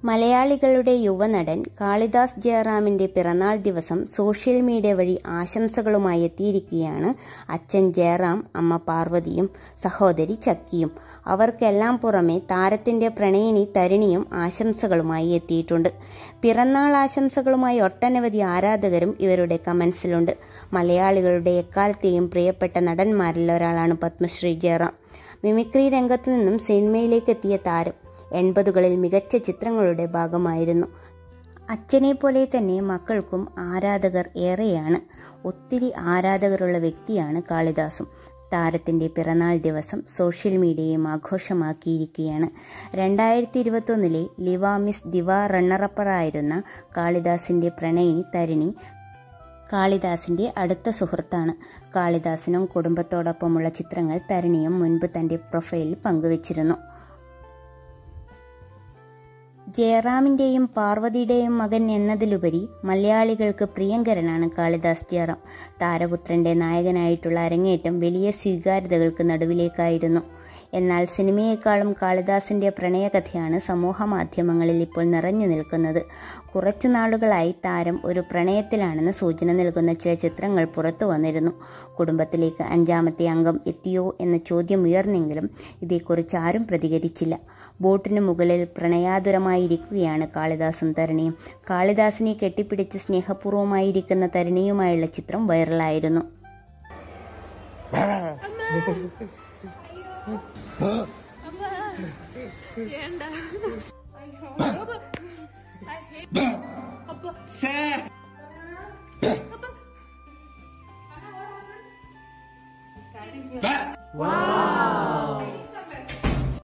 മലയാളികളുടെ യുവനടൻ കാളിദാസ് ജയറാമിന്റെ പിറന്നാൾ ദിവസം സോഷ്യൽ മീഡിയ വഴി ആശംസകളുമായി എത്തിയിരിക്കുകയാണ് അച്ഛൻ ജയറാം അമ്മ പാർവതിയും സഹോദരി ചക്കിയും അവർക്കെല്ലാം പുറമെ താരത്തിന്റെ പ്രണയിനി തരുണിയും ആശംസകളുമായി എത്തിയിട്ടുണ്ട് പിറന്നാൾ ആശംസകളുമായി ഒട്ടനവധി ആരാധകരും ഇവരുടെ കമന്റ്സിലുണ്ട് മലയാളികളുടെ എക്കാലത്തെയും പ്രിയപ്പെട്ട നടന്മാരിൽ ഒരാളാണ് പത്മശ്രീ ജയറാം മിമിക്രി രംഗത്തു നിന്നും സിനിമയിലേക്ക് എത്തിയ താരം എൺപതുകളിൽ മികച്ച ചിത്രങ്ങളുടെ ഭാഗമായിരുന്നു അച്ഛനെ പോലെ തന്നെ മക്കൾക്കും ആരാധകർ ഏറെയാണ് ഒത്തിരി ആരാധകരുള്ള വ്യക്തിയാണ് കാളിദാസും താരത്തിന്റെ പിറന്നാൾ ദിവസം സോഷ്യൽ മീഡിയയും ആഘോഷമാക്കിയിരിക്കുകയാണ് രണ്ടായിരത്തി ഇരുപത്തൊന്നിലെ ലിവ മിസ് ദിവ റണ്ണറപ്പറായിരുന്ന കാളിദാസിന്റെ പ്രണയിനി തരിണി കാളിദാസിന്റെ അടുത്ത സുഹൃത്താണ് കാളിദാസിനും കുടുംബത്തോടൊപ്പമുള്ള ചിത്രങ്ങൾ തരുണിയും മുൻപ് തന്റെ പ്രൊഫൈലിൽ പങ്കുവച്ചിരുന്നു ജയറാമിന്റെയും പാർവതിയുടെയും മകൻ എന്നതിലുപരി മലയാളികൾക്ക് പ്രിയങ്കരനാണ് കാളിദാസ് ജയറാം താരപുത്രന്റെ നായകനായിട്ടുള്ള അരങ്ങേറ്റം വലിയ സ്വീകാര്യതകൾക്ക് നടുവിലേക്കായിരുന്നു എന്നാൽ സിനിമയെക്കാളും കാളിദാസിന്റെ പ്രണയകഥയാണ് സമൂഹ മാധ്യമങ്ങളിൽ ഇപ്പോൾ നിറഞ്ഞു നിൽക്കുന്നത് കുറച്ചു നാളുകളായി താരം ഒരു പ്രണയത്തിലാണെന്ന് സൂചന നൽകുന്ന ചില ചിത്രങ്ങൾ പുറത്തു വന്നിരുന്നു കുടുംബത്തിലേക്ക് അഞ്ചാമത്തെ അംഗം എത്തിയോ എന്ന ചോദ്യം ഉയർന്നെങ്കിലും ഇതേക്കുറിച്ച് ആരും പ്രതികരിച്ചില്ല ബോട്ടിനു മുകളിൽ പ്രണയാതുരമായിരിക്കുകയാണ് കാളിദാസും തരുണിയും കാളിദാസിനെ കെട്ടിപ്പിടിച്ച് സ്നേഹപൂർവ്വമായിരിക്കുന്ന തരുണിയുമായുള്ള ചിത്രം വൈറലായിരുന്നു Wow.